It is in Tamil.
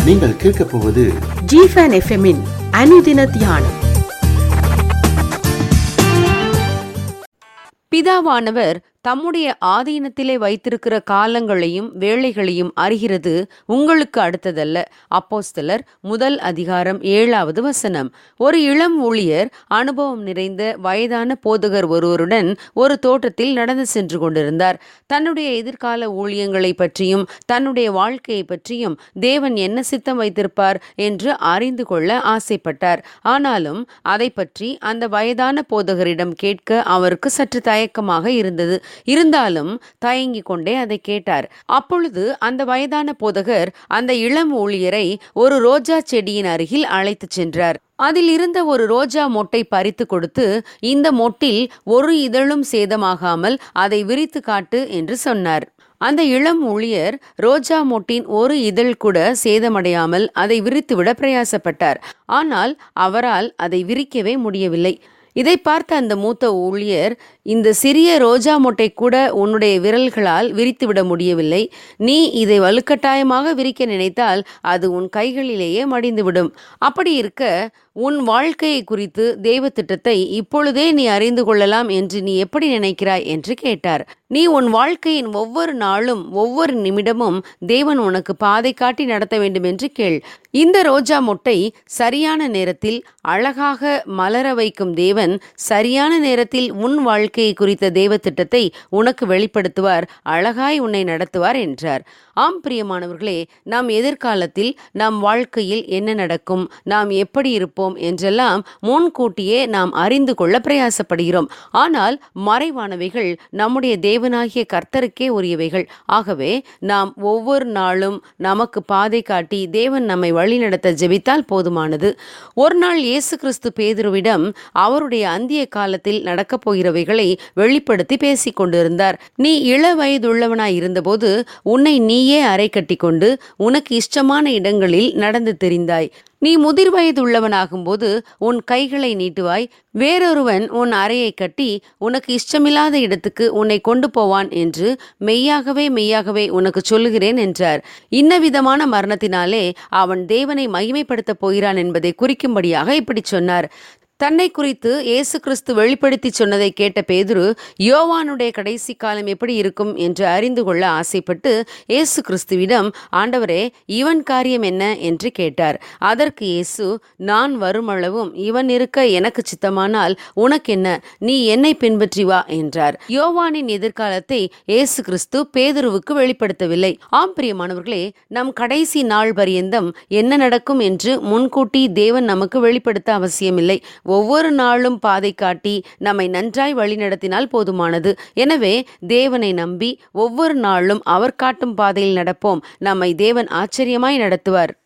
நீங்கள் கேட்கப் போவது ஜிஃபன் எஃப்எம்மின் அனுதின தியானம் பிதாவானவர் தம்முடைய ஆதீனத்திலே வைத்திருக்கிற காலங்களையும் வேளைகளையும் அறிகிறது உங்களுக்கு அடுத்ததல்ல அப்போஸ்தலர் முதல் அதிகாரம் ஏழாவது வசனம் ஒரு இளம் ஊழியர் அனுபவம் நிறைந்த வயதான போதகர் ஒருவருடன் ஒரு தோட்டத்தில் நடந்து சென்று கொண்டிருந்தார் தன்னுடைய எதிர்கால ஊழியங்களை பற்றியும் தன்னுடைய வாழ்க்கையை பற்றியும் தேவன் என்ன சித்தம் வைத்திருப்பார் என்று அறிந்து கொள்ள ஆசைப்பட்டார் ஆனாலும் அதை பற்றி அந்த வயதான போதகரிடம் கேட்க அவருக்கு சற்று தயக்கமாக இருந்தது இருந்தாலும் தயங்கிக் கொண்டே அதை கேட்டார் அப்பொழுது அந்த வயதான போதகர் அந்த இளம் ஊழியரை ஒரு ரோஜா செடியின் அருகில் அழைத்துச் சென்றார் அதில் இருந்த ஒரு ரோஜா மொட்டை பறித்து கொடுத்து இந்த மொட்டில் ஒரு இதழும் சேதமாகாமல் அதை விரித்து காட்டு என்று சொன்னார் அந்த இளம் ஊழியர் ரோஜா மொட்டின் ஒரு இதழ் கூட சேதமடையாமல் அதை விரித்துவிட பிரயாசப்பட்டார் ஆனால் அவரால் அதை விரிக்கவே முடியவில்லை இதை பார்த்த அந்த மூத்த ஊழியர் இந்த சிறிய ரோஜா மொட்டை கூட உன்னுடைய விரல்களால் விரித்துவிட முடியவில்லை நீ இதை வலுக்கட்டாயமாக விரிக்க நினைத்தால் அது உன் கைகளிலேயே மடிந்துவிடும் அப்படி இருக்க உன் வாழ்க்கையை குறித்து தெய்வ திட்டத்தை இப்பொழுதே நீ அறிந்து கொள்ளலாம் என்று நீ எப்படி நினைக்கிறாய் என்று கேட்டார் நீ உன் வாழ்க்கையின் ஒவ்வொரு நாளும் ஒவ்வொரு நிமிடமும் தேவன் உனக்கு பாதை காட்டி நடத்த வேண்டும் என்று கேள் இந்த ரோஜா மொட்டை சரியான நேரத்தில் அழகாக மலர வைக்கும் தேவன் சரியான நேரத்தில் உன் வாழ்க்கையை குறித்த தேவ திட்டத்தை உனக்கு வெளிப்படுத்துவார் அழகாய் உன்னை நடத்துவார் என்றார் ஆம் பிரியமானவர்களே நாம் எதிர்காலத்தில் நம் வாழ்க்கையில் என்ன நடக்கும் நாம் எப்படி இருப்போம் என்றெல்லாம் முன்கூட்டியே நாம் அறிந்து கொள்ள பிரயாசப்படுகிறோம் ஆனால் மறைவானவைகள் நம்முடைய தேவனாகிய கர்த்தருக்கே உரியவைகள் ஆகவே நாம் ஒவ்வொரு நாளும் நமக்கு பாதை காட்டி தேவன் நம்மை வழிநடத்த ஜெபித்தால் போதுமானது ஒரு நாள் இயேசு கிறிஸ்து பேதுருவிடம் அவருடைய அந்திய காலத்தில் நடக்கப் போகிறவைகளை வெளிப்படுத்தி பேசிக் கொண்டிருந்தார் நீ இள வயதுள்ளவனாய் இருந்தபோது உன்னை நீயே அறை கட்டிக்கொண்டு உனக்கு இஷ்டமான இடங்களில் நடந்து தெரிந்தாய் நீ முதிர் வயதுள்ளவனாகும்போது உன் கைகளை நீட்டுவாய் வேறொருவன் உன் அறையை கட்டி உனக்கு இஷ்டமில்லாத இடத்துக்கு உன்னை கொண்டு போவான் என்று மெய்யாகவே மெய்யாகவே உனக்கு சொல்லுகிறேன் என்றார் இன்னவிதமான மரணத்தினாலே அவன் தேவனை மகிமைப்படுத்தப் போகிறான் என்பதை குறிக்கும்படியாக இப்படி சொன்னார் தன்னை குறித்து இயேசு கிறிஸ்து வெளிப்படுத்தி சொன்னதை கேட்ட பேதுரு யோவானுடைய கடைசி காலம் எப்படி இருக்கும் என்று அறிந்து கொள்ள ஆசைப்பட்டு இயேசு கிறிஸ்துவிடம் ஆண்டவரே இவன் காரியம் என்ன என்று கேட்டார் அதற்கு இயேசு நான் வருமளவும் இவன் இருக்க எனக்கு சித்தமானால் உனக்கென்ன நீ என்னை பின்பற்றி வா என்றார் யோவானின் எதிர்காலத்தை இயேசு கிறிஸ்து பேதுருவுக்கு வெளிப்படுத்தவில்லை ஆம் பிரியமானவர்களே நம் கடைசி நாள் பரியந்தம் என்ன நடக்கும் என்று முன்கூட்டி தேவன் நமக்கு வெளிப்படுத்த அவசியமில்லை ஒவ்வொரு நாளும் பாதை காட்டி நம்மை நன்றாய் வழிநடத்தினால் போதுமானது எனவே தேவனை நம்பி ஒவ்வொரு நாளும் அவர் காட்டும் பாதையில் நடப்போம் நம்மை தேவன் ஆச்சரியமாய் நடத்துவார்